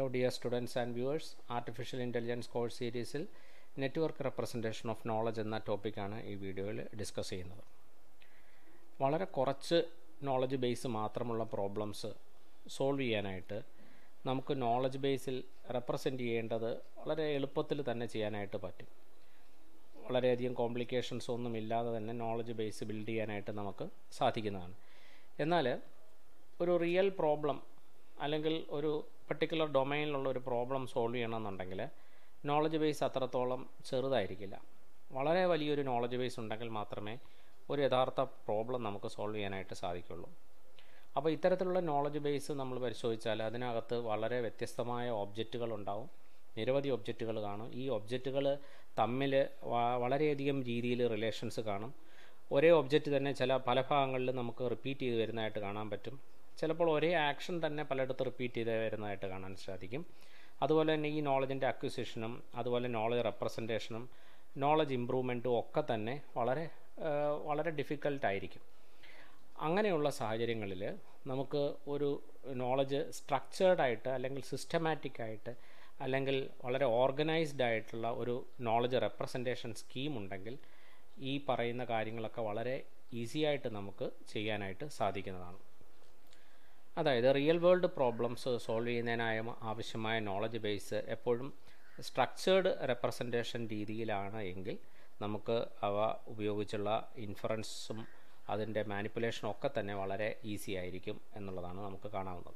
hello dear students and viewers artificial intelligence course സീരീസിൽ network representation of knowledge എന്ന ടോപ്പിക്കാണ് ഈ വീഡിയോയിൽ ഡിസ്കസ് ചെയ്യുന്നത് വളരെ കുറച്ച് നോളജ് ബേസ് മാത്രമുള്ള പ്രോബ്ലംസ് സോൾവ് ചെയ്യാനായിട്ട് നമുക്ക് നോളജ് ബേസിൽ റെപ്രസെൻ്റ് ചെയ്യേണ്ടത് വളരെ എളുപ്പത്തിൽ തന്നെ ചെയ്യാനായിട്ട് പറ്റും വളരെയധികം കോംപ്ലിക്കേഷൻസ് ഒന്നും ഇല്ലാതെ തന്നെ നോളജ് ബേസ് ബിൽഡ് ചെയ്യാനായിട്ട് നമുക്ക് സാധിക്കുന്നതാണ് എന്നാൽ ഒരു റിയൽ പ്രോബ്ലം അല്ലെങ്കിൽ ഒരു പർട്ടിക്കുലർ ഡൊമൈനിലുള്ള ഒരു പ്രോബ്ലം സോൾവ് ചെയ്യണമെന്നുണ്ടെങ്കിൽ നോളജ് ബേസ് അത്രത്തോളം ചെറുതായിരിക്കില്ല വളരെ വലിയൊരു നോളജ് ബേസ് ഉണ്ടെങ്കിൽ മാത്രമേ ഒരു യഥാർത്ഥ പ്രോബ്ലം നമുക്ക് സോൾവ് ചെയ്യാനായിട്ട് സാധിക്കുള്ളൂ അപ്പോൾ ഇത്തരത്തിലുള്ള നോളജ് ബേസ് നമ്മൾ പരിശോധിച്ചാൽ അതിനകത്ത് വളരെ വ്യത്യസ്തമായ ഒബ്ജക്റ്റുകൾ ഉണ്ടാവും നിരവധി ഒബ്ജക്റ്റുകൾ കാണും ഈ ഒബ്ജക്റ്റുകൾ തമ്മിൽ വളരെയധികം രീതിയിൽ റിലേഷൻസ് കാണും ഒരേ ഒബ്ജക്റ്റ് തന്നെ ചില പല ഭാഗങ്ങളിൽ നമുക്ക് റിപ്പീറ്റ് ചെയ്ത് വരുന്നതായിട്ട് കാണാൻ പറ്റും ചിലപ്പോൾ ഒരേ ആക്ഷൻ തന്നെ പലയിടത്ത് റിപ്പീറ്റ് ചെയ്ത് വരുന്നതായിട്ട് കാണാൻ സാധിക്കും അതുപോലെ തന്നെ ഈ നോളജിൻ്റെ അക്വിസിഷനും അതുപോലെ നോളജ് റെപ്രസെൻറ്റേഷനും നോളജ് ഇമ്പ്രൂവ്മെൻറ്റും ഒക്കെ തന്നെ വളരെ വളരെ ഡിഫിക്കൽട്ടായിരിക്കും അങ്ങനെയുള്ള സാഹചര്യങ്ങളിൽ നമുക്ക് ഒരു നോളജ് സ്ട്രക്ചേർഡ് ആയിട്ട് അല്ലെങ്കിൽ സിസ്റ്റമാറ്റിക് ആയിട്ട് അല്ലെങ്കിൽ വളരെ ഓർഗനൈസ്ഡ് ആയിട്ടുള്ള ഒരു നോളജ് റെപ്രസെൻറ്റേഷൻ സ്കീം ഉണ്ടെങ്കിൽ ഈ പറയുന്ന കാര്യങ്ങളൊക്കെ വളരെ ഈസി ആയിട്ട് നമുക്ക് ചെയ്യാനായിട്ട് സാധിക്കുന്നതാണ് അതായത് റിയൽ വേൾഡ് പ്രോബ്ലംസ് സോൾവ് ചെയ്യുന്നതിനായ ആവശ്യമായ നോളജ് ബേസ് എപ്പോഴും സ്ട്രക്ചേർഡ് റെപ്രസെൻറ്റേഷൻ രീതിയിലാണ് എങ്കിൽ നമുക്ക് അവ ഉപയോഗിച്ചുള്ള ഇൻഫറൻസും അതിൻ്റെ മാനിപ്പുലേഷനും ഒക്കെ തന്നെ വളരെ ഈസി ആയിരിക്കും എന്നുള്ളതാണ് നമുക്ക് കാണാവുന്നത്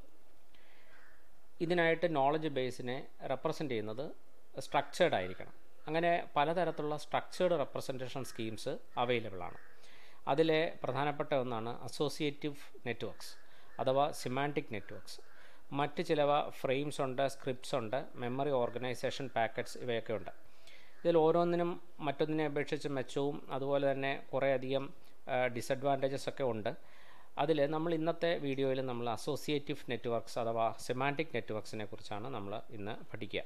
ഇതിനായിട്ട് നോളജ് ബേസിനെ റെപ്രസെൻ്റ് ചെയ്യുന്നത് സ്ട്രക്ചേർഡ് ആയിരിക്കണം അങ്ങനെ പലതരത്തിലുള്ള സ്ട്രക്ചേർഡ് റെപ്രസെൻറ്റേഷൻ സ്കീംസ് അവൈലബിൾ ആണ് അതിലെ പ്രധാനപ്പെട്ട ഒന്നാണ് അസോസിയേറ്റീവ് നെറ്റ്വർക്ക്സ് അഥവാ സിമാൻറ്റിക് നെറ്റ്വർക്ക്സ് മറ്റ് ചിലവ ഫ്രെയിംസ് ഉണ്ട് സ്ക്രിപ്റ്റ്സ് ഉണ്ട് മെമ്മറി ഓർഗനൈസേഷൻ പാക്കറ്റ്സ് ഇവയൊക്കെ ഉണ്ട് ഇതിൽ ഓരോന്നിനും മറ്റൊന്നിനെ അപേക്ഷിച്ച് മെച്ചവും അതുപോലെ തന്നെ കുറേയധികം ഡിസഡ്വാൻറ്റേജസ് ഒക്കെ ഉണ്ട് അതിൽ നമ്മൾ ഇന്നത്തെ വീഡിയോയിൽ നമ്മൾ അസോസിയേറ്റീവ് നെറ്റ്വർക്ക്സ് അഥവാ സെമാൻറ്റിക് നെറ്റ്വർക്ക്സിനെ കുറിച്ചാണ് നമ്മൾ ഇന്ന് പഠിക്കുക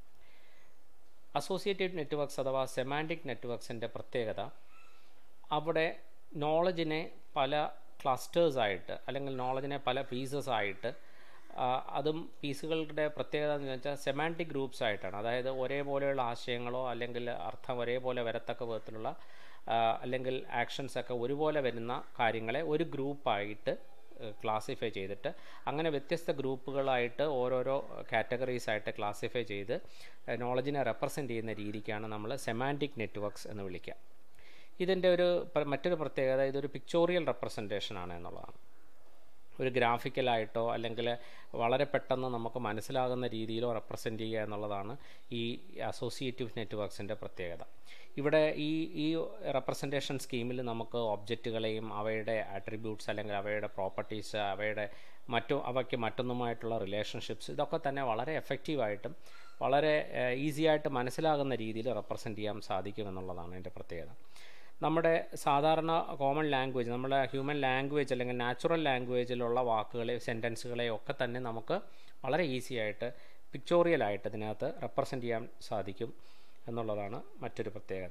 അസോസിയേറ്റീവ് നെറ്റ്വർക്ക്സ് അഥവാ സെമാൻറ്റിക് നെറ്റ്വർക്ക്സിൻ്റെ പ്രത്യേകത അവിടെ നോളജിനെ പല ക്ലസ്റ്റേഴ്സായിട്ട് അല്ലെങ്കിൽ നോളജിനെ പല പീസസ് ആയിട്ട് അതും പീസുകളുടെ പ്രത്യേകത എന്ന് വെച്ചാൽ സെമാൻറ്റിക് ഗ്രൂപ്പ്സ് ആയിട്ടാണ് അതായത് ഒരേപോലെയുള്ള ആശയങ്ങളോ അല്ലെങ്കിൽ അർത്ഥം ഒരേപോലെ വരത്തക്ക വിധത്തിലുള്ള അല്ലെങ്കിൽ ആക്ഷൻസ് ഒക്കെ ഒരുപോലെ വരുന്ന കാര്യങ്ങളെ ഒരു ഗ്രൂപ്പായിട്ട് ക്ലാസിഫൈ ചെയ്തിട്ട് അങ്ങനെ വ്യത്യസ്ത ഗ്രൂപ്പുകളായിട്ട് ഓരോരോ കാറ്റഗറീസ് ആയിട്ട് ക്ലാസിഫൈ ചെയ്ത് നോളജിനെ റെപ്രസെൻ്റ് ചെയ്യുന്ന രീതിക്കാണ് നമ്മൾ സെമാൻറ്റിക് നെറ്റ്വർക്ക്സ് എന്ന് വിളിക്കുക ഇതിൻ്റെ ഒരു മറ്റൊരു പ്രത്യേകത ഇതൊരു പിക്ചോറിയൽ റെപ്രസെൻറ്റേഷൻ ആണ് എന്നുള്ളതാണ് ഒരു ഗ്രാഫിക്കലായിട്ടോ അല്ലെങ്കിൽ വളരെ പെട്ടെന്ന് നമുക്ക് മനസ്സിലാകുന്ന രീതിയിലോ റെപ്രസെൻ്റ് ചെയ്യുക എന്നുള്ളതാണ് ഈ അസോസിയേറ്റീവ് നെറ്റ്വർക്ക്സിൻ്റെ പ്രത്യേകത ഇവിടെ ഈ ഈ റെപ്രസെൻറ്റേഷൻ സ്കീമിൽ നമുക്ക് ഒബ്ജക്റ്റുകളെയും അവയുടെ ആട്രിബ്യൂട്ട്സ് അല്ലെങ്കിൽ അവയുടെ പ്രോപ്പർട്ടീസ് അവയുടെ മറ്റു അവയ്ക്ക് മറ്റൊന്നുമായിട്ടുള്ള റിലേഷൻഷിപ്സ് ഇതൊക്കെ തന്നെ വളരെ എഫക്റ്റീവായിട്ടും വളരെ ഈസി ആയിട്ട് മനസ്സിലാകുന്ന രീതിയിൽ റെപ്രസെൻ്റ് ചെയ്യാൻ സാധിക്കും എന്നുള്ളതാണ് എൻ്റെ പ്രത്യേകത നമ്മുടെ സാധാരണ കോമൺ ലാംഗ്വേജ് നമ്മുടെ ഹ്യൂമൻ ലാംഗ്വേജ് അല്ലെങ്കിൽ നാച്ചുറൽ ലാംഗ്വേജിലുള്ള വാക്കുകളെ സെൻറ്റൻസുകളെ ഒക്കെ തന്നെ നമുക്ക് വളരെ ഈസി ആയിട്ട് പിക്ചോറിയലായിട്ട് ഇതിനകത്ത് റെപ്രസെൻ്റ് ചെയ്യാൻ സാധിക്കും എന്നുള്ളതാണ് മറ്റൊരു പ്രത്യേകത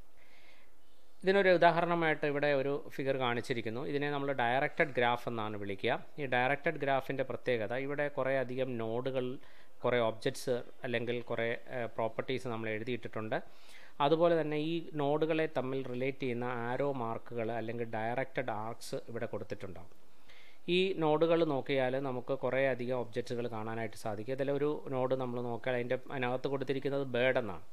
ഇതിനൊരു ഉദാഹരണമായിട്ട് ഇവിടെ ഒരു ഫിഗർ കാണിച്ചിരിക്കുന്നു ഇതിനെ നമ്മൾ ഡയറക്റ്റഡ് ഗ്രാഫ് എന്നാണ് വിളിക്കുക ഈ ഡയറക്റ്റഡ് ഗ്രാഫിൻ്റെ പ്രത്യേകത ഇവിടെ കുറേ അധികം നോഡുകൾ കുറേ ഒബ്ജക്ട്സ് അല്ലെങ്കിൽ കുറേ പ്രോപ്പർട്ടീസ് നമ്മൾ എഴുതിയിട്ടിട്ടുണ്ട് അതുപോലെ തന്നെ ഈ നോഡുകളെ തമ്മിൽ റിലേറ്റ് ചെയ്യുന്ന ആരോ മാർക്കുകൾ അല്ലെങ്കിൽ ഡയറക്റ്റഡ് ആർക്സ് ഇവിടെ കൊടുത്തിട്ടുണ്ടാകും ഈ നോഡുകൾ നോക്കിയാൽ നമുക്ക് കുറേ അധികം ഒബ്ജക്റ്റുകൾ കാണാനായിട്ട് സാധിക്കും ഇതിലൊരു നോഡ് നമ്മൾ നോക്കിയാൽ അതിൻ്റെ അതിനകത്ത് കൊടുത്തിരിക്കുന്നത് ബേർഡ് എന്നാണ്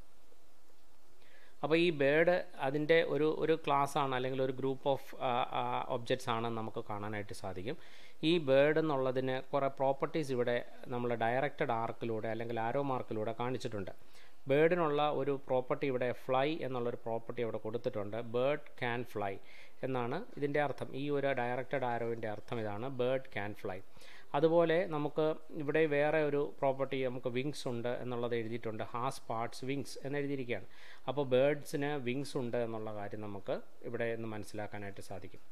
അപ്പോൾ ഈ ബേർഡ് അതിൻ്റെ ഒരു ഒരു ക്ലാസ് ആണ് അല്ലെങ്കിൽ ഒരു ഗ്രൂപ്പ് ഓഫ് ഒബ്ജക്ട്സ് ആണെന്ന് നമുക്ക് കാണാനായിട്ട് സാധിക്കും ഈ ബേർഡ് എന്നുള്ളതിന് കുറേ പ്രോപ്പർട്ടീസ് ഇവിടെ നമ്മൾ ഡയറക്റ്റഡ് ആർക്കിലൂടെ അല്ലെങ്കിൽ ആരോ മാർക്കിലൂടെ കാണിച്ചിട്ടുണ്ട് ബേർഡിനുള്ള ഒരു പ്രോപ്പർട്ടി ഇവിടെ ഫ്ലൈ എന്നുള്ളൊരു പ്രോപ്പർട്ടി ഇവിടെ കൊടുത്തിട്ടുണ്ട് ബേർഡ് ക്യാൻ ഫ്ലൈ എന്നാണ് ഇതിൻ്റെ അർത്ഥം ഈ ഒരു ഡയറക്റ്റഡ് ആരോവിൻ്റെ അർത്ഥം ഇതാണ് ബേർഡ് ക്യാൻ ഫ്ലൈ അതുപോലെ നമുക്ക് ഇവിടെ വേറെ ഒരു പ്രോപ്പർട്ടി നമുക്ക് വിങ്സ് ഉണ്ട് എന്നുള്ളത് എഴുതിയിട്ടുണ്ട് ഹാസ് പാർട്സ് വിങ്സ് എന്ന് എഴുതിയിരിക്കുകയാണ് അപ്പോൾ ബേർഡ്സിന് വിങ്സ് ഉണ്ട് എന്നുള്ള കാര്യം നമുക്ക് ഇവിടെ നിന്ന് മനസ്സിലാക്കാനായിട്ട് സാധിക്കും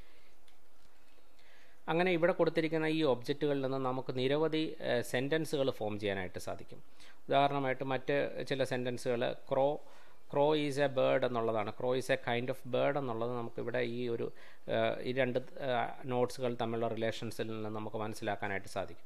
അങ്ങനെ ഇവിടെ കൊടുത്തിരിക്കുന്ന ഈ ഒബ്ജക്റ്റുകളിൽ നിന്ന് നമുക്ക് നിരവധി സെൻറ്റൻസുകൾ ഫോം ചെയ്യാനായിട്ട് സാധിക്കും ഉദാഹരണമായിട്ട് മറ്റ് ചില സെൻറ്റൻസുകൾ crow crow is a bird എന്നുള്ളതാണ് crow is a kind of bird എന്നുള്ളത് നമുക്കിവിടെ ഈ ഒരു ഈ രണ്ട് നോട്ട്സുകൾ തമ്മിലുള്ള റിലേഷൻസിൽ നിന്ന് നമുക്ക് മനസ്സിലാക്കാനായിട്ട് സാധിക്കും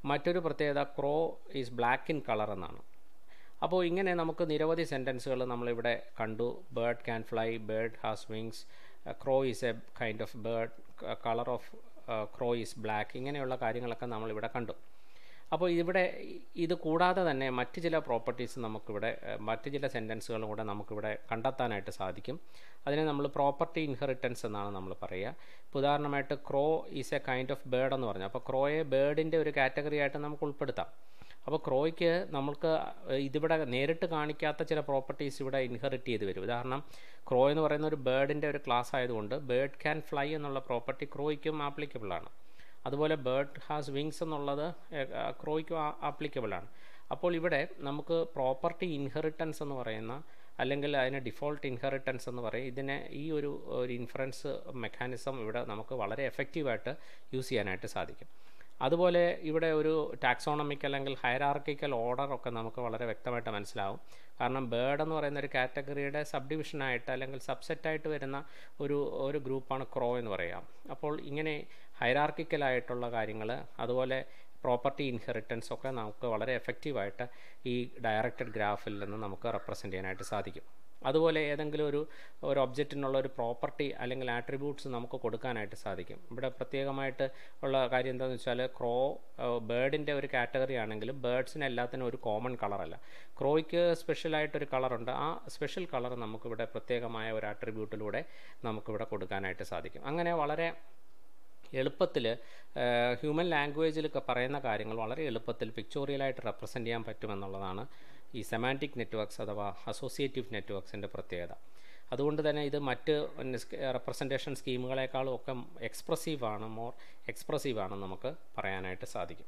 മറ്റൊരു പ്രത്യേകത crow is black in colour എന്നാണ് അപ്പോൾ ഇങ്ങനെ നമുക്ക് നിരവധി സെൻറ്റൻസുകൾ നമ്മളിവിടെ കണ്ടു bird can fly bird has wings crow is a kind of bird colour of crow is black ഇങ്ങനെയുള്ള കാര്യങ്ങളൊക്കെ നമ്മളിവിടെ കണ്ടു അപ്പോൾ ഇവിടെ ഇത് കൂടാതെ തന്നെ മറ്റ് ചില പ്രോപ്പർട്ടീസ് നമുക്കിവിടെ മറ്റ് ചില സെൻറ്റൻസുകളും കൂടെ നമുക്കിവിടെ കണ്ടെത്താനായിട്ട് സാധിക്കും അതിനെ നമ്മൾ പ്രോപ്പർട്ടി ഇൻഹെറിറ്റൻസ് എന്നാണ് നമ്മൾ പറയുക ഇപ്പോൾ ഉദാഹരണമായിട്ട് crow is a kind of bird എന്ന് പറഞ്ഞു അപ്പോൾ ക്രോയെ ബേർഡിൻ്റെ ഒരു കാറ്റഗറി ആയിട്ട് നമുക്ക് ഉൾപ്പെടുത്താം അപ്പോൾ ക്രോയ്ക്ക് നമുക്ക് ഇതിവിടെ നേരിട്ട് കാണിക്കാത്ത ചില പ്രോപ്പർട്ടീസ് ഇവിടെ ഇൻഹെറിറ്റ് ചെയ്ത് വരും ഉദാഹരണം ക്രോ എന്ന് പറയുന്ന ഒരു ബേർഡിൻ്റെ ഒരു ക്ലാസ് ആയതുകൊണ്ട് ബേർഡ് ക്യാൻ ഫ്ലൈ എന്നുള്ള പ്രോപ്പർട്ടി ക്രോയ്ക്കും ആപ്ലിക്കബിൾ ആണ് അതുപോലെ ബേർഡ് ഹാസ് വിങ്സ് എന്നുള്ളത് ക്രോയ്ക്കും ആപ്ലിക്കബിൾ ആണ് അപ്പോൾ ഇവിടെ നമുക്ക് പ്രോപ്പർട്ടി ഇൻഹെറിറ്റൻസ് എന്ന് പറയുന്ന അല്ലെങ്കിൽ അതിന് ഡിഫോൾട്ട് ഇൻഹെറിറ്റൻസ് എന്ന് പറയും ഇതിനെ ഈ ഒരു ഒരു ഇൻഫറൻസ് മെക്കാനിസം ഇവിടെ നമുക്ക് വളരെ എഫക്റ്റീവായിട്ട് യൂസ് ചെയ്യാനായിട്ട് സാധിക്കും അതുപോലെ ഇവിടെ ഒരു ടാക്സോണമിക് അല്ലെങ്കിൽ ഹയറാർക്കിക്കൽ ഓർഡർ ഒക്കെ നമുക്ക് വളരെ വ്യക്തമായിട്ട് മനസ്സിലാവും കാരണം ബേർഡ് എന്ന് പറയുന്ന ഒരു കാറ്റഗറിയുടെ സബ് ഡിവിഷനായിട്ട് അല്ലെങ്കിൽ സബ്സെറ്റായിട്ട് വരുന്ന ഒരു ഒരു ഗ്രൂപ്പാണ് ക്രോ എന്ന് പറയാം അപ്പോൾ ഇങ്ങനെ ഹൈറാർക്കിക്കലായിട്ടുള്ള കാര്യങ്ങൾ അതുപോലെ പ്രോപ്പർട്ടി ഇൻഹെറിറ്റൻസ് ഒക്കെ നമുക്ക് വളരെ എഫക്റ്റീവായിട്ട് ഈ ഡയറക്റ്റഡ് ഗ്രാഫിൽ നിന്ന് നമുക്ക് റെപ്രസെൻ്റ് ചെയ്യാനായിട്ട് സാധിക്കും അതുപോലെ ഏതെങ്കിലും ഒരു ഒരു ഒബ്ജക്റ്റിനുള്ള ഒരു പ്രോപ്പർട്ടി അല്ലെങ്കിൽ ആട്രിബ്യൂട്ട്സ് നമുക്ക് കൊടുക്കാനായിട്ട് സാധിക്കും ഇവിടെ പ്രത്യേകമായിട്ട് ഉള്ള കാര്യം എന്താണെന്ന് വെച്ചാൽ ക്രോ ബേർഡിൻ്റെ ഒരു കാറ്റഗറി ആണെങ്കിലും ബേർഡ്സിന് എല്ലാത്തിനും ഒരു കോമൺ കളറല്ല ക്രോയ്ക്ക് സ്പെഷ്യലായിട്ടൊരു കളറുണ്ട് ആ സ്പെഷ്യൽ കളർ നമുക്കിവിടെ പ്രത്യേകമായ ഒരു ആട്രിബ്യൂട്ടിലൂടെ നമുക്കിവിടെ കൊടുക്കാനായിട്ട് സാധിക്കും അങ്ങനെ വളരെ എളുപ്പത്തിൽ ഹ്യൂമൻ ലാംഗ്വേജിൽ പറയുന്ന കാര്യങ്ങൾ വളരെ എളുപ്പത്തിൽ പിക്ചോറിയലായിട്ട് റെപ്രസെൻ്റ് ചെയ്യാൻ പറ്റുമെന്നുള്ളതാണ് ഈ സെമാൻറ്റിക് നെറ്റ്വർക്ക്സ് അഥവാ അസോസിയേറ്റീവ് നെറ്റ്വർക്ക്സിൻ്റെ പ്രത്യേകത അതുകൊണ്ട് തന്നെ ഇത് മറ്റ് റെപ്രസെൻറ്റേഷൻ സ്കീമുകളെക്കാളും ഒക്കെ എക്സ്പ്രസീവാണ് മോർ എക്സ്പ്രസീവാണ് നമുക്ക് പറയാനായിട്ട് സാധിക്കും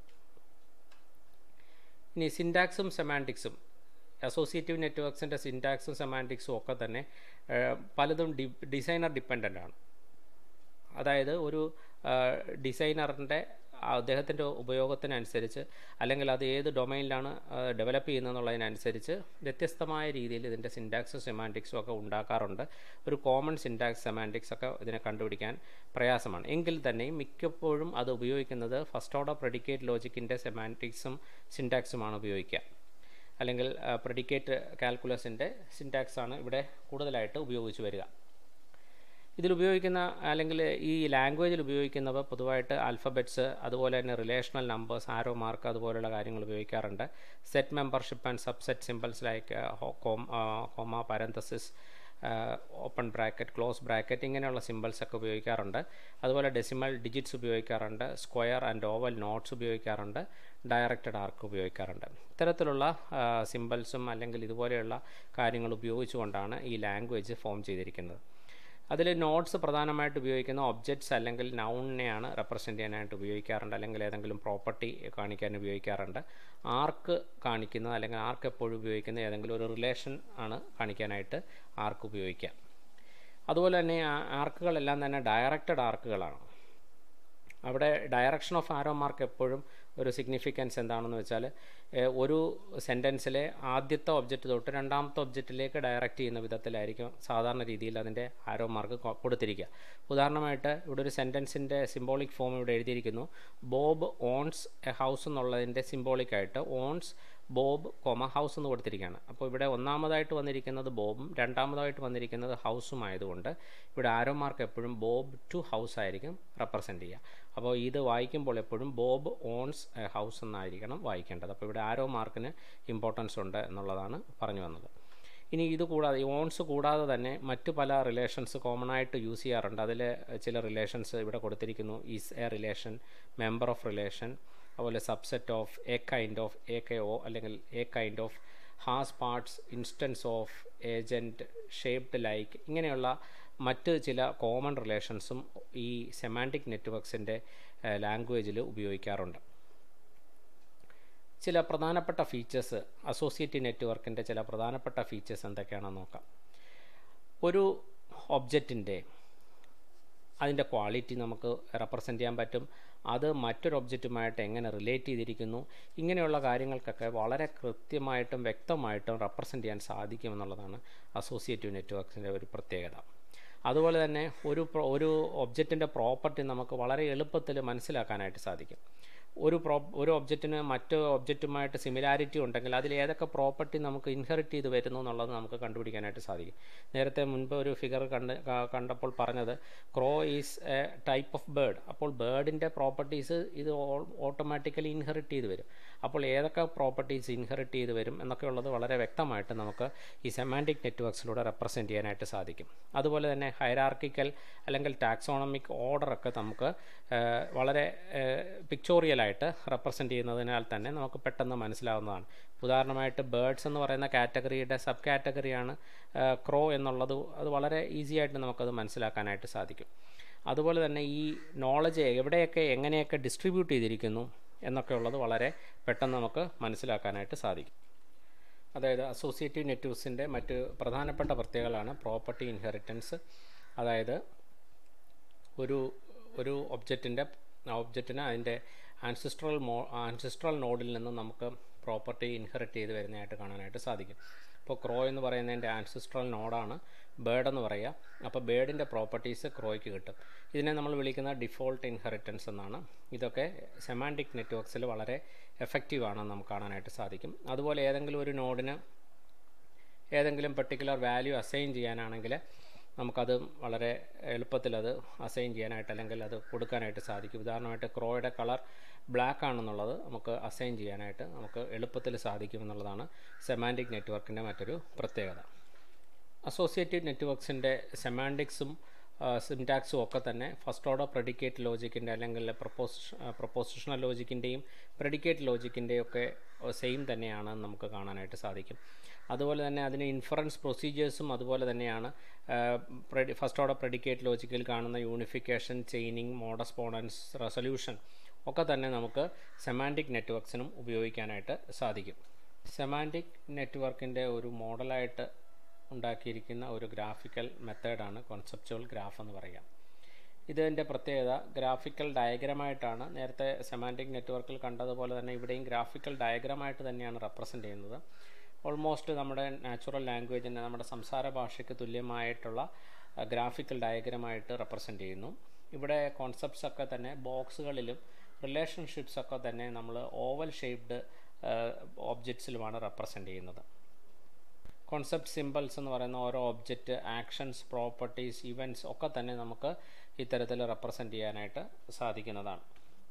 ഇനി സിൻറ്റാക്സും സെമാൻറ്റിക്സും അസോസിയേറ്റീവ് നെറ്റ്വർക്ക്സിൻ്റെ സിൻറ്റാക്സും സെമാൻറ്റിക്സും ഒക്കെ തന്നെ പലതും ഡി ഡിസൈനർ ഡിപ്പെൻഡൻ്റ് ആണ് അതായത് ഒരു ഡിസൈനറിൻ്റെ അദ്ദേഹത്തിൻ്റെ ഉപയോഗത്തിനനുസരിച്ച് അല്ലെങ്കിൽ അത് ഏത് ഡൊമൈനിലാണ് ഡെവലപ്പ് ചെയ്യുന്നതെന്നുള്ളതിനനുസരിച്ച് വ്യത്യസ്തമായ രീതിയിൽ ഇതിൻ്റെ സിൻറ്റാക്സും സെമാൻറ്റിക്സും ഒക്കെ ഉണ്ടാക്കാറുണ്ട് ഒരു കോമൺ സിൻറ്റാക്സ് സെമാൻറ്റിക്സ് ഒക്കെ ഇതിനെ കണ്ടുപിടിക്കാൻ പ്രയാസമാണ് എങ്കിൽ തന്നെയും മിക്കപ്പോഴും അത് ഉപയോഗിക്കുന്നത് ഫസ്റ്റ് ഓർഡർ പ്രെഡിക്കേറ്റ് ലോജിക്കിൻ്റെ സെമാൻറ്റിക്സും സിൻറ്റാക്സുമാണ് ഉപയോഗിക്കുക അല്ലെങ്കിൽ പ്രെഡിക്കേറ്റ് കാൽക്കുലസിൻ്റെ സിൻറ്റാക്സ് ആണ് ഇവിടെ കൂടുതലായിട്ട് ഉപയോഗിച്ച് വരിക ഇതിൽ ഉപയോഗിക്കുന്ന അല്ലെങ്കിൽ ഈ ലാംഗ്വേജിൽ ഉപയോഗിക്കുന്നവ പൊതുവായിട്ട് ആൽഫബറ്റ്സ് അതുപോലെ തന്നെ റിലേഷണൽ നമ്പേഴ്സ് ആരോ മാർക്ക് അതുപോലുള്ള കാര്യങ്ങൾ ഉപയോഗിക്കാറുണ്ട് set membership and subset symbols like comma parenthesis open bracket close bracket ഇങ്ങനെയുള്ള സിമ്പിൾസ് ഒക്കെ ഉപയോഗിക്കാറുണ്ട് അതുപോലെ ഡെസിമൽ ഡിജിറ്റ്സ് ഉപയോഗിക്കാറുണ്ട് സ്ക്വയർ ആൻഡ് ഓവൽ നോട്ട്സ് ഉപയോഗിക്കാറുണ്ട് ഡയറക്റ്റഡ് ആർക്ക് ഉപയോഗിക്കാറുണ്ട് ഇത്തരത്തിലുള്ള സിമ്പിൾസും അല്ലെങ്കിൽ ഇതുപോലെയുള്ള കാര്യങ്ങൾ ഉപയോഗിച്ചുകൊണ്ടാണ് ഈ ലാംഗ്വേജ് ഫോം ചെയ്തിരിക്കുന്നത് അതിൽ നോട്ട്സ് പ്രധാനമായിട്ട് ഉപയോഗിക്കുന്ന ഒബ്ജക്ട്സ് അല്ലെങ്കിൽ നൗണിനെയാണ് റെപ്രസെൻ്റ് ചെയ്യാനായിട്ട് ഉപയോഗിക്കാറുണ്ട് അല്ലെങ്കിൽ ഏതെങ്കിലും പ്രോപ്പർട്ടി കാണിക്കാൻ ഉപയോഗിക്കാറുണ്ട് ആർക്ക് കാണിക്കുന്നത് അല്ലെങ്കിൽ ആർക്ക് എപ്പോഴും ഉപയോഗിക്കുന്ന ഏതെങ്കിലും ഒരു റിലേഷൻ ആണ് കാണിക്കാനായിട്ട് ആർക്ക് ഉപയോഗിക്കുക അതുപോലെ തന്നെ ആർക്കുകളെല്ലാം തന്നെ ഡയറക്റ്റഡ് ആർക്കുകളാണ് അവിടെ ഡയറക്ഷൻ ഓഫ് ആരോ മാർക്ക് എപ്പോഴും ഒരു സിഗ്നിഫിക്കൻസ് എന്താണെന്ന് വെച്ചാൽ ഒരു സെൻറ്റൻസിലെ ആദ്യത്തെ ഒബ്ജക്റ്റ് തൊട്ട് രണ്ടാമത്തെ ഒബ്ജക്റ്റിലേക്ക് ഡയറക്റ്റ് ചെയ്യുന്ന വിധത്തിലായിരിക്കും സാധാരണ രീതിയിൽ അതിൻ്റെ ആരോ മാർക്ക് കൊടുത്തിരിക്കുക ഉദാഹരണമായിട്ട് ഇവിടെ ഒരു സെൻറ്റൻസിൻ്റെ സിംബോളിക് ഫോം ഇവിടെ എഴുതിയിരിക്കുന്നു ബോബ് ഓൺസ് എ ഹൗസ് എന്നുള്ളതിൻ്റെ സിംബോളിക്കായിട്ട് ഓൺസ് ബോബ് കൊമ ഹൗസ് എന്ന് കൊടുത്തിരിക്കുകയാണ് അപ്പോൾ ഇവിടെ ഒന്നാമതായിട്ട് വന്നിരിക്കുന്നത് ബോബും രണ്ടാമതായിട്ട് വന്നിരിക്കുന്നത് ഹൗസും ആയതുകൊണ്ട് ഇവിടെ ആരോ മാർക്ക് എപ്പോഴും ബോബ് ടു ഹൗസ് ആയിരിക്കും റെപ്രസെൻ്റ് ചെയ്യുക അപ്പോൾ ഇത് വായിക്കുമ്പോൾ എപ്പോഴും ബോബ് ഓൺസ് എ ഹൗസ് എന്നായിരിക്കണം വായിക്കേണ്ടത് അപ്പോൾ ഇവിടെ ആരോ മാർക്കിന് ഇമ്പോർട്ടൻസ് ഉണ്ട് എന്നുള്ളതാണ് പറഞ്ഞു വന്നത് ഇനി ഇത് കൂടാതെ ഈ ഓൺസ് കൂടാതെ തന്നെ മറ്റു പല റിലേഷൻസ് കോമൺ ആയിട്ട് യൂസ് ചെയ്യാറുണ്ട് അതിൽ ചില റിലേഷൻസ് ഇവിടെ കൊടുത്തിരിക്കുന്നു is a relation member of relation അതുപോലെ subset of a kind of a K O അല്ലെങ്കിൽ a kind of has parts instance of agent shaped like ഇങ്ങനെയുള്ള മറ്റ് ചില കോമൺ റിലേഷൻസും ഈ സെമാൻറ്റിക് നെറ്റ്വർക്ക്സിൻ്റെ ലാംഗ്വേജിൽ ഉപയോഗിക്കാറുണ്ട് ചില പ്രധാനപ്പെട്ട ഫീച്ചേഴ്സ് അസോസിയേറ്റീവ് നെറ്റ്വർക്കിൻ്റെ ചില പ്രധാനപ്പെട്ട ഫീച്ചേഴ്സ് എന്തൊക്കെയാണെന്ന് നോക്കാം ഒരു ഒബ്ജക്റ്റിൻ്റെ അതിൻ്റെ ക്വാളിറ്റി നമുക്ക് റെപ്രസെൻ്റ് ചെയ്യാൻ പറ്റും അത് മറ്റൊരു ഒബ്ജക്റ്റുമായിട്ട് എങ്ങനെ റിലേറ്റ് ചെയ്തിരിക്കുന്നു ഇങ്ങനെയുള്ള കാര്യങ്ങൾക്കൊക്കെ വളരെ കൃത്യമായിട്ടും വ്യക്തമായിട്ടും റെപ്രസെൻ്റ് ചെയ്യാൻ സാധിക്കുമെന്നുള്ളതാണ് അസോസിയേറ്റീവ് നെറ്റ്വർക്ക്സിൻ്റെ ഒരു പ്രത്യേകത അതുപോലെ തന്നെ ഒരു ഒരു ഒബ്ജക്റ്റിൻ്റെ പ്രോപ്പർട്ടി നമുക്ക് വളരെ എളുപ്പത്തിൽ മനസ്സിലാക്കാനായിട്ട് സാധിക്കും ഒരു പ്രോ ഒരു ഒബ്ജക്റ്റിന് മറ്റു ഒബ്ജക്റ്റുമായിട്ട് സിമിലാരിറ്റി ഉണ്ടെങ്കിൽ അതിൽ ഏതൊക്കെ പ്രോപ്പർട്ടി നമുക്ക് ഇൻഹെറിറ്റ് ചെയ്ത് വരുന്നു എന്നുള്ളത് നമുക്ക് കണ്ടുപിടിക്കാനായിട്ട് സാധിക്കും നേരത്തെ മുൻപ് ഒരു ഫിഗർ കണ്ട് ക- കണ്ടപ്പോൾ പറഞ്ഞത് crow is a type of bird അപ്പോൾ ബേർഡിൻ്റെ പ്രോപ്പർട്ടീസ് ഇത് ഓട്ടോമാറ്റിക്കലി ഇൻഹെറിറ്റ് ചെയ്ത് വരും അപ്പോൾ ഏതൊക്കെ പ്രോപ്പർട്ടീസ് ഇൻഹെറിറ്റ് ചെയ്ത് വരും എന്നൊക്കെ ഉള്ളത് വളരെ വ്യക്തമായിട്ട് നമുക്ക് ഈ സെമാൻറ്റിക് നെറ്റ്വർക്സിലൂടെ റെപ്രസെൻറ്റ് ചെയ്യാനായിട്ട് സാധിക്കും അതുപോലെ തന്നെ ഹൈറാർക്കിക്കൽ അല്ലെങ്കിൽ ടാക്സോണമിക് ഓർഡറൊക്കെ നമുക്ക് ആ, വളരെ പിക്ചോറിയലായിട്ട് റെപ്രസെൻറ്റ് ചെയ്യുന്നതിനാൽ തന്നെ നമുക്ക് പെട്ടെന്ന് മനസ്സിലാവുന്നതാണ് ഉദാഹരണമായിട്ട് ബേർഡ്സ് എന്ന് പറയുന്ന കാറ്റഗറിയുടെ സബ് കാറ്റഗറിയാണ് ക്രോ എന്നുള്ളത് അത് വളരെ ഈസി ആയിട്ട് നമുക്കത് മനസ്സിലാക്കാനായിട്ട് സാധിക്കും അതുപോലെ തന്നെ ഈ നോളജ് എവിടെയൊക്കെ എങ്ങനെയൊക്കെ ഡിസ്ട്രിബ്യൂട്ട് ചെയ്തിരിക്കുന്നു എന്നൊക്കെ ഉള്ളത് വളരെ പെട്ടെന്ന് നമുക്ക് മനസ്സിലാക്കാനായിട്ട് സാധിക്കും അതായത് അസോസിയേറ്റീവ് നെറ്റ്വർക്സിൻ്റെ മറ്റ് പ്രധാനപ്പെട്ട പ്രത്യേകതകളാണ് പ്രോപ്പർട്ടി ഇൻഹെറിറ്റൻസ് അതായത് ഒരു ഒരു ഒബ്ജക്റ്റിൻ്റെ ഒബ്ജക്റ്റിന് അതിൻ്റെ ആൻസിസ്ട്രൽ മോ ആൻസിസ്ട്രൽ നോഡിൽ നിന്ന് നമുക്ക് പ്രോപ്പർട്ടി ഇൻഹെറിറ്റ് ചെയ്ത് വരുന്നതായിട്ട് കാണാനായിട്ട് സാധിക്കും ഇപ്പോൾ ക്രോ എന്ന് പറയുന്നതിൻ്റെ ആൻസിസ്ട്രൽ നോഡാണ് ബേർഡ് എന്ന് പറയുക അപ്പോൾ ബേർഡിൻ്റെ പ്രോപ്പർട്ടീസ് ക്രോയ്ക്ക് കിട്ടും ഇതിനെ നമ്മൾ വിളിക്കുന്ന ഡിഫോൾട്ട് ഇൻഹെറിറ്റൻസ് എന്നാണ് ഇതൊക്കെ സെമാൻറ്റിക് നെറ്റ്വർക്സിൽ വളരെ എഫക്റ്റീവ് ആണെന്ന് നമുക്ക് കാണാനായിട്ട് സാധിക്കും അതുപോലെ ഏതെങ്കിലും ഒരു നോഡിന് ഏതെങ്കിലും പെർട്ടിക്കുലർ വാല്യൂ അസൈൻ ചെയ്യാനാണെങ്കിൽ നമുക്കത് വളരെ എളുപ്പത്തിൽ അത് അസൈൻ ചെയ്യാനായിട്ട് അല്ലെങ്കിൽ അത് കൊടുക്കാനായിട്ട് സാധിക്കും ഉദാഹരണമായിട്ട് ക്രോയുടെ കളർ ബ്ലാക്ക് ആണെന്നുള്ളത് നമുക്ക് അസൈൻ ചെയ്യാനായിട്ട് നമുക്ക് എളുപ്പത്തിൽ സാധിക്കും എന്നുള്ളതാണ് സെമാൻറ്റിക് നെറ്റ്വർക്കിൻ്റെ മറ്റൊരു പ്രത്യേകത അസോസിയേറ്റീവ് നെറ്റ്വർക്സിൻ്റെ സെമാൻറ്റിക്സും സിംറ്റാക്സും ഒക്കെ തന്നെ ഫസ്റ്റ് ഓർഡർ പ്രെഡിക്കേറ്റ് ലോജിക്കിൻ്റെ അല്ലെങ്കിൽ പ്രപ്പോസ് പ്രപ്പോസിഷണൽ ലോജിക്കിൻ്റെയും പ്രെഡിക്കേറ്റ് ലോജിക്കിൻ്റെയും ഒക്കെ സെയിം തന്നെയാണ് നമുക്ക് കാണാനായിട്ട് സാധിക്കും അതുപോലെ തന്നെ അതിന് ഇൻഫറൻസ് പ്രൊസീജിയേഴ്സും അതുപോലെ തന്നെയാണ് ഫസ്റ്റ് ഓർഡർ പ്രെഡിക്കേറ്റ് ലോജിക്കിൽ കാണുന്ന യൂണിഫിക്കേഷൻ ചെയിനിങ് മോഡസ്പോണൻസ് റെസൊല്യൂഷൻ ഒക്കെ തന്നെ നമുക്ക് സെമാൻറ്റിക് നെറ്റ്വർക്സിനും ഉപയോഗിക്കാനായിട്ട് സാധിക്കും സെമാൻറ്റിക് നെറ്റ്വർക്കിൻ്റെ ഒരു മോഡലായിട്ട് ഉണ്ടാക്കിയിരിക്കുന്ന ഒരു ഗ്രാഫിക്കൽ മെത്തേഡാണ് കോൺസെപ്ച്വൽ ഗ്രാഫ് എന്ന് പറയാം ഇതിൻ്റെ പ്രത്യേകത ഗ്രാഫിക്കൽ ഡയഗ്രമായിട്ടാണ് നേരത്തെ സെമാൻറ്റിക് നെറ്റ്വർക്കിൽ കണ്ടതുപോലെ തന്നെ ഇവിടെയും ഗ്രാഫിക്കൽ ഡയഗ്രമായിട്ട് തന്നെയാണ് റെപ്രസെൻ്റ് ചെയ്യുന്നത് ഓൾമോസ്റ്റ് നമ്മുടെ നാച്ചുറൽ ലാംഗ്വേജിന് നമ്മുടെ സംസാര ഭാഷയ്ക്ക് തുല്യമായിട്ടുള്ള ഗ്രാഫിക്കൽ ഡയഗ്രമായിട്ട് റെപ്രസെൻ്റ് ചെയ്യുന്നു ഇവിടെ കോൺസെപ്റ്റ്സ് ഒക്കെ തന്നെ ബോക്സുകളിലും റിലേഷൻഷിപ്സ് ഒക്കെ തന്നെ നമ്മൾ ഓവൽ ഷേപ്ഡ് ഓബ്ജക്ട്സിലുമാണ് റെപ്രസെൻ്റ് ചെയ്യുന്നത് കോൺസെപ്റ്റ് സിമ്പിൾസ് എന്ന് പറയുന്ന ഓരോ ഒബ്ജക്റ്റ് ആക്ഷൻസ് പ്രോപ്പർട്ടീസ് ഇവൻറ്റ്സ് ഒക്കെ തന്നെ നമുക്ക് ഇത്തരത്തിൽ റെപ്രസെൻ്റ് ചെയ്യാനായിട്ട് സാധിക്കുന്നതാണ്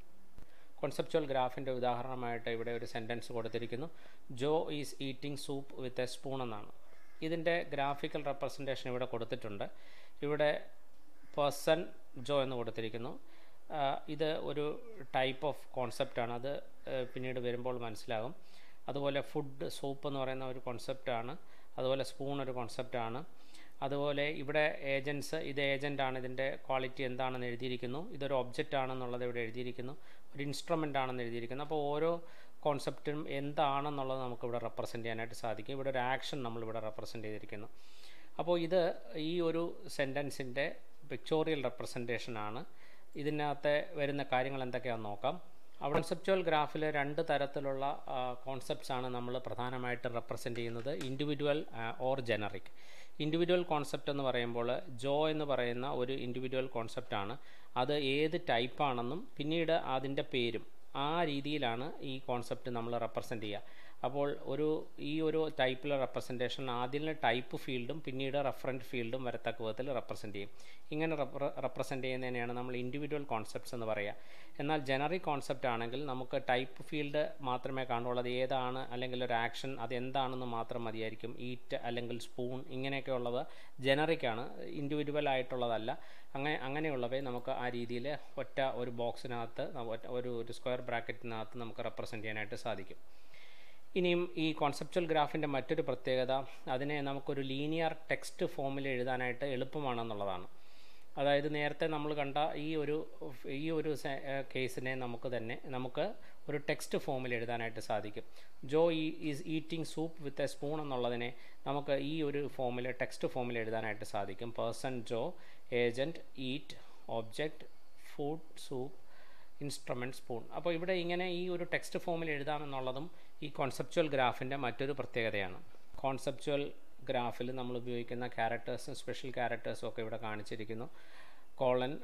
കോൺസെപ്ച്വൽ ഗ്രാഫിൻ്റെ ഉദാഹരണമായിട്ട് ഇവിടെ ഒരു സെൻറ്റൻസ് കൊടുത്തിരിക്കുന്നു Joe is eating soup with a spoon എന്നാണ് ഇതിൻ്റെ ഗ്രാഫിക്കൽ റെപ്രസെൻറ്റേഷൻ ഇവിടെ കൊടുത്തിട്ടുണ്ട് ഇവിടെ പേഴ്സൺ ജോ എന്ന് കൊടുത്തിരിക്കുന്നു ആ, ഇത് ഒരു ടൈപ്പ് ഓഫ് കോൺസെപ്റ്റാണ് അത് ആ, പിന്നീട് വരുമ്പോൾ മനസ്സിലാകും അതുപോലെ ഫുഡ് സൂപ്പ് എന്ന് പറയുന്ന ഒരു കോൺസെപ്റ്റാണ് അതുപോലെ സ്പൂൺ ഒരു കോൺസെപ്റ്റാണ് അതുപോലെ ഇവിടെ ഏജൻസ് ഇത് ഏജൻ്റാണ് ഇതിൻ്റെ ക്വാളിറ്റി എന്താണെന്ന് എഴുതിയിരിക്കുന്നു ഇതൊരു ഒബ്ജക്റ്റ് ആണെന്നുള്ളത് ഇവിടെ എഴുതിയിരിക്കുന്നു ഒരു ഇൻസ്ട്രുമെൻ്റ് ആണെന്ന് എഴുതിയിരിക്കുന്നു അപ്പോൾ ഓരോ കോൺസെപ്റ്റും എന്താണെന്നുള്ളത് നമുക്കിവിടെ റെപ്രസെൻ്റ് ചെയ്യാനായിട്ട് സാധിക്കും ഇവിടെ ഒരു ആക്ഷൻ നമ്മളിവിടെ റെപ്രസെൻ്റ് ചെയ്തിരിക്കുന്നു അപ്പോൾ ഇത് ഈ ഒരു സെൻറ്റൻസിൻ്റെ പിക്ചോറിയൽ റെപ്രസെൻറ്റേഷൻ ആണ് ഇതിനകത്തെ വരുന്ന കാര്യങ്ങൾ എന്തൊക്കെയാണെന്ന് നോക്കാം അവിടെ കൺസെപ്ച്വൽ ഗ്രാഫിൽ രണ്ട് തരത്തിലുള്ള കോൺസെപ്റ്റ്സ് ആണ് നമ്മൾ പ്രധാനമായിട്ട് റെപ്രസെൻ്റ് ചെയ്യുന്നത് individual or generic individual concept എന്ന് പറയുമ്പോൾ ജോ എന്ന് പറയുന്ന ഒരു ഇൻഡിവിജ്വൽ കോൺസെപ്റ്റാണ് അത് ഏത് ടൈപ്പാണെന്നും പിന്നീട് അതിൻ്റെ പേരും ആ രീതിയിലാണ് ഈ കോൺസെപ്റ്റ് നമ്മൾ റെപ്രസെൻ്റ് ചെയ്യുക അപ്പോൾ ഒരു ഈ ഒരു ടൈപ്പിലെ റെപ്രസെൻറ്റേഷൻ ആദ്യം ടൈപ്പ് ഫീൽഡും പിന്നീട് റെഫറൻറ്റ് ഫീൽഡും വരത്തക്ക വിധത്തിൽ റെപ്രസെൻ്റ് ചെയ്യും ഇങ്ങനെ റെപ്രസെൻ്റ് ചെയ്യുന്നതിനെയാണ് നമ്മൾ ഇൻഡിവിജ്വൽ കോൺസെപ്റ്റ്സ് എന്ന് പറയുക എന്നാൽ ജനറിക് കോൺസെപ്റ്റ് ആണെങ്കിൽ നമുക്ക് ടൈപ്പ് ഫീൽഡ് മാത്രമേ കാണുള്ളൂ അത് ഏതാണ് അല്ലെങ്കിൽ ഒരു ആക്ഷൻ അത് എന്താണെന്ന് മാത്രം മതിയായിരിക്കും ഈറ്റ് അല്ലെങ്കിൽ സ്പൂൺ ഇങ്ങനെയൊക്കെ ഉള്ളത് ജനറിക് ആണ് ഇൻഡിവിജ്വൽ ആയിട്ടുള്ളതല്ല അങ്ങനെ അങ്ങനെയുള്ളവയെ നമുക്ക് ആ രീതിയിൽ ഒറ്റ ഒരു ബോക്സിനകത്ത് ഒറ്റ ഒരു ഒരു സ്ക്വയർ ബ്രാക്കറ്റിനകത്ത് നമുക്ക് റെപ്രസെൻ്റ് ചെയ്യാനായിട്ട് സാധിക്കും ഇനിയും ഈ കോൺസെപ്ച്വൽ ഗ്രാഫിൻ്റെ മറ്റൊരു പ്രത്യേകത അതിനെ നമുക്കൊരു ലീനിയർ ടെക്സ്റ്റ് ഫോമിൽ എഴുതാനായിട്ട് എളുപ്പമാണെന്നുള്ളതാണ് അതായത് നേരത്തെ നമ്മൾ കണ്ട ഈ ഒരു ഈ ഒരു കേസിനെ നമുക്ക് തന്നെ നമുക്ക് ഒരു ടെക്സ്റ്റ് ഫോമിൽ എഴുതാനായിട്ട് സാധിക്കും ജോ ഈ is eating soup with a spoon എന്നുള്ളതിനെ നമുക്ക് ഈ ഒരു ഫോമിൽ ടെക്സ്റ്റ് ഫോമിൽ എഴുതാനായിട്ട് സാധിക്കും person Joe agent eat object food soup instrument spoon അപ്പോൾ ഇവിടെ ഇങ്ങനെ ഈ ഒരു ടെക്സ്റ്റ് ഫോമിൽ എഴുതാമെന്നുള്ളതും ഈ കോൺസെപ്ച്വൽ ഗ്രാഫിൻ്റെ മറ്റൊരു പ്രത്യേകതയാണ് കോൺസെപ്ച്വൽ ഗ്രാഫിൽ നമ്മൾ ഉപയോഗിക്കുന്ന ക്യാരക്ടേഴ്സും സ്പെഷ്യൽ ക്യാരക്ടേഴ്സും ഒക്കെ ഇവിടെ കാണിച്ചിരിക്കുന്നു colon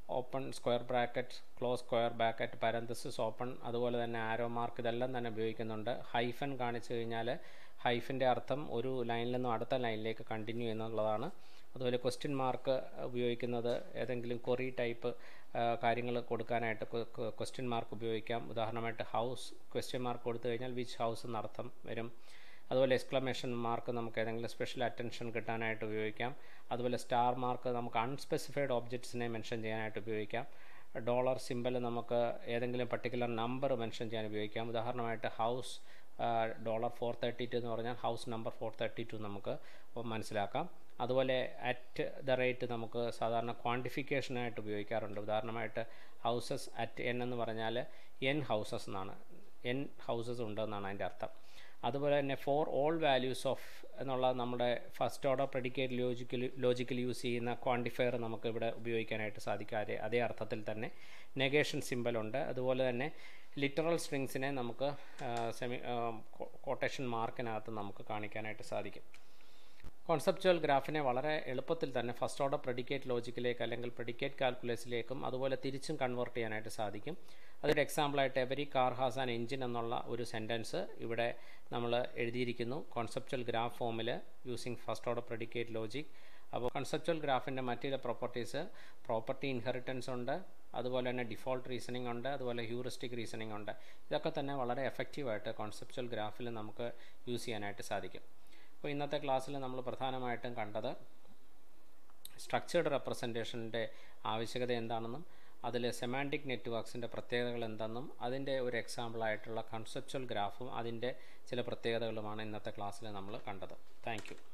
open square bracket close square bracket parenthesis open അതുപോലെ തന്നെ ആരോ മാർക്ക് ഇതെല്ലാം തന്നെ ഉപയോഗിക്കുന്നുണ്ട് ഹൈഫൻ കാണിച്ചു കഴിഞ്ഞാൽ ഹൈഫിൻ്റെ അർത്ഥം ഒരു ലൈനിൽ നിന്നും അടുത്ത ലൈനിലേക്ക് കണ്ടിന്യൂ എന്നുള്ളതാണ് അതുപോലെ ക്വസ്റ്റ്യൻ മാർക്ക് ഉപയോഗിക്കുന്നത് ഏതെങ്കിലും കൊറി ടൈപ്പ് കാര്യങ്ങൾ കൊടുക്കാനായിട്ട് ക്വസ്റ്റ്യൻ മാർക്ക് ഉപയോഗിക്കാം ഉദാഹരണമായിട്ട് ഹൗസ് ക്വസ്റ്റ്യൻ മാർക്ക് കൊടുത്തു കഴിഞ്ഞാൽ വിച്ച് ഹൗസ് എന്നർത്ഥം വരും അതുപോലെ എക്സ്ക്ലമേഷൻ മാർക്ക് നമുക്ക് ഏതെങ്കിലും സ്പെഷ്യൽ അറ്റൻഷൻ കിട്ടാനായിട്ട് ഉപയോഗിക്കാം അതുപോലെ സ്റ്റാർ മാർക്ക് നമുക്ക് അൺസ്പെസിഫൈഡ് ഓബ്ജക്ട്സിനെ മെൻഷൻ ചെയ്യാനായിട്ട് ഉപയോഗിക്കാം ഡോളർ സിമ്പൽ നമുക്ക് ഏതെങ്കിലും പർട്ടിക്കുലർ നമ്പർ മെൻഷൻ ചെയ്യാൻ ഉപയോഗിക്കാം ഉദാഹരണമായിട്ട് house dollar four thirty two എന്ന് പറഞ്ഞാൽ house number four thirty two നമുക്ക് മനസ്സിലാക്കാം അതുപോലെ അറ്റ് ദ റേറ്റ് നമുക്ക് സാധാരണ ക്വാണ്ടിഫിക്കേഷനായിട്ട് ഉപയോഗിക്കാറുണ്ട് ഉദാഹരണമായിട്ട് ഹൗസസ് അറ്റ് എൻ എന്ന് പറഞ്ഞാൽ എൻ ഹൗസസ് എന്നാണ് എൻ ഹൗസസ് ഉണ്ടെന്നാണ് അതിൻ്റെ അർത്ഥം അതുപോലെ തന്നെ ഫോർ ഓൾ വാല്യൂസ് ഓഫ് എന്നുള്ള നമ്മുടെ first order predicate logical logical use ചെയ്യുന്ന ക്വാണ്ടിഫയർ നമുക്ക് ഇവിടെ ഉപയോഗിക്കാനായിട്ട് സാധിക്കും അതേ അതേ അർത്ഥത്തിൽ തന്നെ നെഗേഷൻ സിമ്പലുണ്ട് അതുപോലെ തന്നെ ലിറ്ററൽ സ്ട്രിങ്സിനെ നമുക്ക് സെമി കോട്ടേഷൻ മാർക്കിനകത്ത് നമുക്ക് കാണിക്കാനായിട്ട് സാധിക്കും കോൺസെപ്ച്വൽ ഗ്രാഫിനെ വളരെ എളുപ്പത്തിൽ തന്നെ ഫസ്റ്റ് ഓർഡർ പ്രെഡിക്കേറ്റ് ലോജിക്കിലേക്ക് അല്ലെങ്കിൽ പ്രെഡിക്കേറ്റ് കാൽക്കുലസിലേക്കും അതുപോലെ തിരിച്ചും കൺവേർട്ട് ചെയ്യാനായിട്ട് സാധിക്കും അതൊരു എക്സാമ്പിളായിട്ട് every car has an engine എന്നുള്ള ഒരു സെൻറ്റൻസ് ഇവിടെ നമ്മൾ എഴുതിയിരിക്കുന്നു കോൺസെപ്ച്വൽ ഗ്രാഫ് ഫോമിൽ using first order predicate logic അപ്പോൾ കൺസെപ്ച്വൽ ഗ്രാഫിൻ്റെ മറ്റു ചില പ്രോപ്പർട്ടീസ് പ്രോപ്പർട്ടി ഇൻഹെറിറ്റൻസ് ഉണ്ട് അതുപോലെ തന്നെ ഡിഫോൾട്ട് റീസണിംഗ് ഉണ്ട് അതുപോലെ ഹ്യൂറിസ്റ്റിക് റീസണിംഗ് ഉണ്ട് ഇതൊക്കെ തന്നെ വളരെ എഫക്റ്റീവായിട്ട് കോൺസെപ്ച്വൽ ഗ്രാഫിൽ നമുക്ക് യൂസ് ചെയ്യാനായിട്ട് സാധിക്കും അപ്പോൾ ഇന്നത്തെ ക്ലാസ്സിൽ നമ്മൾ പ്രധാനമായിട്ടും കണ്ടത് സ്ട്രക്ചേർഡ് റെപ്രസെൻറ്റേഷൻ്റെ ആവശ്യകത എന്താണെന്നും അതിൽ സെമാൻറ്റിക് നെറ്റ്വർക്ക്സിൻ്റെ പ്രത്യേകതകൾ എന്തെന്നും അതിൻ്റെ ഒരു എക്സാമ്പിളായിട്ടുള്ള കൺസെപ്ച്വൽ ഗ്രാഫും അതിൻ്റെ ചില പ്രത്യേകതകളുമാണ് ഇന്നത്തെ ക്ലാസ്സിൽ നമ്മൾ കണ്ടത് താങ്ക്